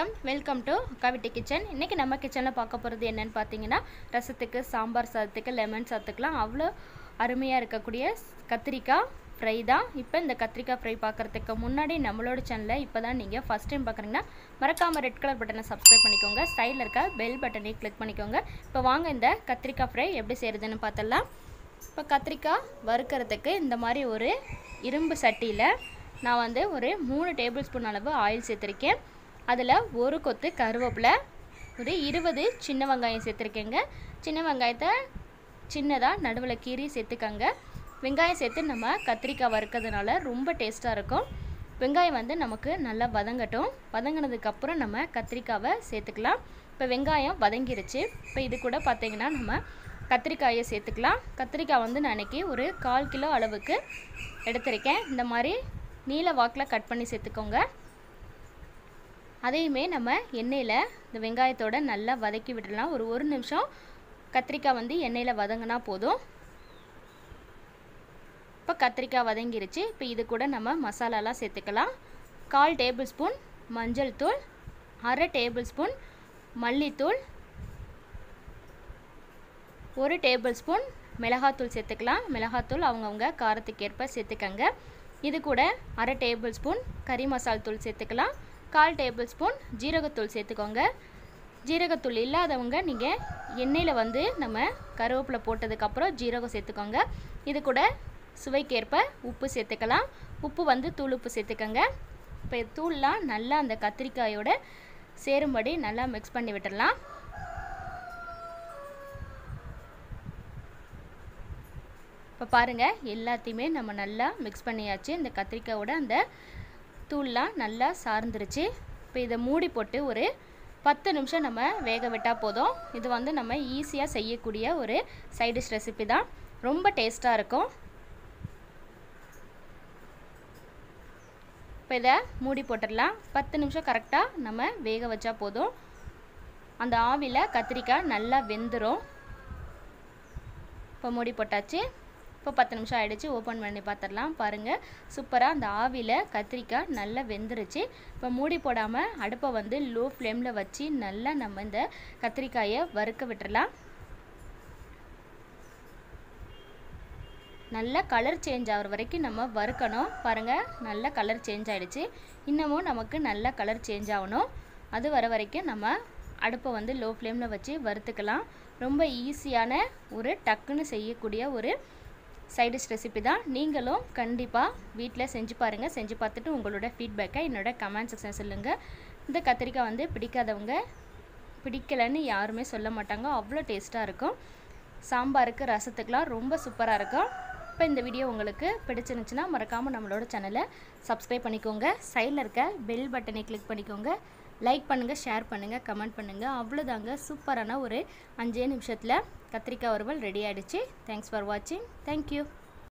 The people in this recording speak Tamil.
வணக்கம் வெல்கம் டு கவிட்டி கிச்சன் இன்றைக்கி நம்ம கிச்சனில் பார்க்க போகிறது என்னன்னு பார்த்தீங்கன்னா ரசத்துக்கு சாம்பார் சாதத்துக்கு லெமன் சாதத்துக்குலாம் அவ்வளோ அருமையாக இருக்கக்கூடிய கத்திரிக்காய் ஃப்ரை தான் இப்போ இந்த கத்திரிக்காய் ஃப்ரை பார்க்குறதுக்கு முன்னாடி நம்மளோட சேனலை இப்போ தான் நீங்கள் ஃபஸ்ட் டைம் பார்க்குறீங்கன்னா மறக்காமல் ரெட் கலர் பட்டனை சப்ஸ்கிரைப் பண்ணிக்கோங்க சைடில் இருக்க பெல் பட்டனை கிளிக் பண்ணிக்கோங்க இப்போ வாங்க இந்த கத்திரிக்காய் ஃப்ரை எப்படி செய்கிறதுன்னு பார்த்தலாம் இப்போ கத்திரிக்காய் வறுக்கிறதுக்கு இந்த மாதிரி ஒரு இரும்பு சட்டியில் நான் வந்து ஒரு மூணு டேபிள் ஸ்பூன் அளவு ஆயில் சேர்த்துருக்கேன் அதில் ஒரு கொத்து கருவேப்பிலை ஒரு இருபது சின்ன வெங்காயம் சேர்த்துருக்கேங்க சின்ன வெங்காயத்தை சின்னதாக நடுவில் கீறி சேர்த்துக்கங்க வெங்காயம் சேர்த்து நம்ம கத்திரிக்காய் வறுக்கிறதுனால ரொம்ப டேஸ்ட்டாக இருக்கும் வெங்காயம் வந்து நமக்கு நல்லா வதங்கட்டும் வதங்கினதுக்கப்புறம் நம்ம கத்திரிக்காவை சேர்த்துக்கலாம் இப்போ வெங்காயம் வதங்கிருச்சு இப்போ இது கூட பார்த்திங்கன்னா நம்ம கத்திரிக்காயை சேர்த்துக்கலாம் கத்திரிக்காய் வந்து நான் இன்றைக்கி ஒரு கால் கிலோ அளவுக்கு எடுத்திருக்கேன் இந்த மாதிரி நீல வாக்கில் கட் பண்ணி சேர்த்துக்கோங்க அதையுமே நம்ம எண்ணெயில் இந்த வெங்காயத்தோட நல்லா வதக்கி விடலாம் ஒரு ஒரு நிமிஷம் கத்திரிக்காய் வந்து எண்ணெயில் வதங்கினா போதும் இப்போ கத்திரிக்காய் வதங்கிருச்சு இப்போ இது கூட நம்ம மசாலாலாம் சேர்த்துக்கலாம் கால் டேபிள் ஸ்பூன் மஞ்சள் தூள் அரை டேபிள் ஸ்பூன் மல்லித்தூள் ஒரு டேபிள் ஸ்பூன் மிளகாத்தூள் சேர்த்துக்கலாம் மிளகாத்தூள் அவங்கவுங்க காரத்துக்கு ஏற்ப சேர்த்துக்கங்க இது கூட அரை டேபிள் ஸ்பூன் கறி மசால் தூள் சேர்த்துக்கலாம் கால் டேபிள் ஸ்பூன் ஜீரகத்தூள் சேர்த்துக்கோங்க ஜீரகத்தூள் இல்லாதவங்க நீங்கள் எண்ணெயில் வந்து நம்ம கருவேப்பிலை போட்டதுக்கப்புறம் ஜீரகம் சேர்த்துக்கோங்க இது கூட சுவைக்கேற்ப உப்பு சேர்த்துக்கலாம் உப்பு வந்து தூள் உப்பு சேர்த்துக்கோங்க இப்போ தூள்லாம் நல்லா அந்த கத்திரிக்காயோட சேரும்படி நல்லா மிக்ஸ் பண்ணி விட்டுடலாம் இப்போ பாருங்கள் எல்லாத்தையுமே நம்ம நல்லா மிக்ஸ் பண்ணியாச்சு இந்த கத்திரிக்காயோட அந்த தூள்லாம் நல்லா சார்ந்துருச்சு இப்போ இதை மூடி போட்டு ஒரு பத்து நிமிஷம் நம்ம வேக விட்டால் போதும் இது வந்து நம்ம ஈஸியாக செய்யக்கூடிய ஒரு சைடிஷ் ரெசிபி தான் ரொம்ப டேஸ்ட்டாக இருக்கும் இப்போ இதை மூடி போட்டுடலாம் பத்து நிமிஷம் கரெக்டாக நம்ம வேக வச்சா போதும் அந்த ஆவியில் கத்திரிக்காய் நல்லா வெந்துடும் இப்போ மூடி போட்டாச்சு இப்போ பத்து நிமிஷம் ஆகிடுச்சு ஓப்பன் பண்ணி பார்த்துடலாம் பாருங்கள் சூப்பராக அந்த ஆவியில் கத்திரிக்காய் நல்லா வெந்துருச்சு இப்போ மூடி போடாமல் அடுப்பை வந்து லோ ஃப்ளேமில் வச்சு நல்லா நம்ம இந்த கத்திரிக்காயை வறுக்க விட்டுறலாம் நல்ல கலர் சேஞ்ச் ஆகிற வரைக்கும் நம்ம வறுக்கணும் பாருங்கள் நல்ல கலர் சேஞ்ச் ஆகிடுச்சு இன்னமும் நமக்கு நல்ல கலர் சேஞ்ச் ஆகணும் அது வர வரைக்கும் நம்ம அடுப்பை வந்து லோ ஃப்ளேமில் வச்சு வறுத்துக்கலாம் ரொம்ப ஈஸியான ஒரு டக்குன்னு செய்யக்கூடிய ஒரு சைடிஷ் ரெசிபி தான் நீங்களும் கண்டிப்பாக வீட்டில் செஞ்சு பாருங்கள் செஞ்சு பார்த்துட்டு உங்களோட ஃபீட்பேக்கை என்னோட கமெண்ட் செக்ஷன் சொல்லுங்கள் இந்த கத்திரிக்காய் வந்து பிடிக்காதவங்க பிடிக்கலைன்னு யாருமே சொல்ல மாட்டாங்க அவ்வளோ டேஸ்ட்டாக இருக்கும் சாம்பாருக்கு ரசத்துக்கெலாம் ரொம்ப சூப்பராக இருக்கும் இப்போ இந்த வீடியோ உங்களுக்கு பிடிச்சிருந்துச்சுன்னா மறக்காமல் நம்மளோட சேனலை சப்ஸ்கிரைப் பண்ணிக்கோங்க சைடில் இருக்க பெல் பட்டனை கிளிக் பண்ணிக்கோங்க லைக் பண்ணுங்கள் ஷேர் பண்ணுங்கள் கமெண்ட் பண்ணுங்கள் அவ்வளோதாங்க சூப்பரான ஒரு அஞ்சே நிமிஷத்தில் கத்திரிக்காய் வறுவல் ரெடி ஆகிடுச்சு தேங்க்ஸ் ஃபார் வாட்சிங் தேங்க்யூ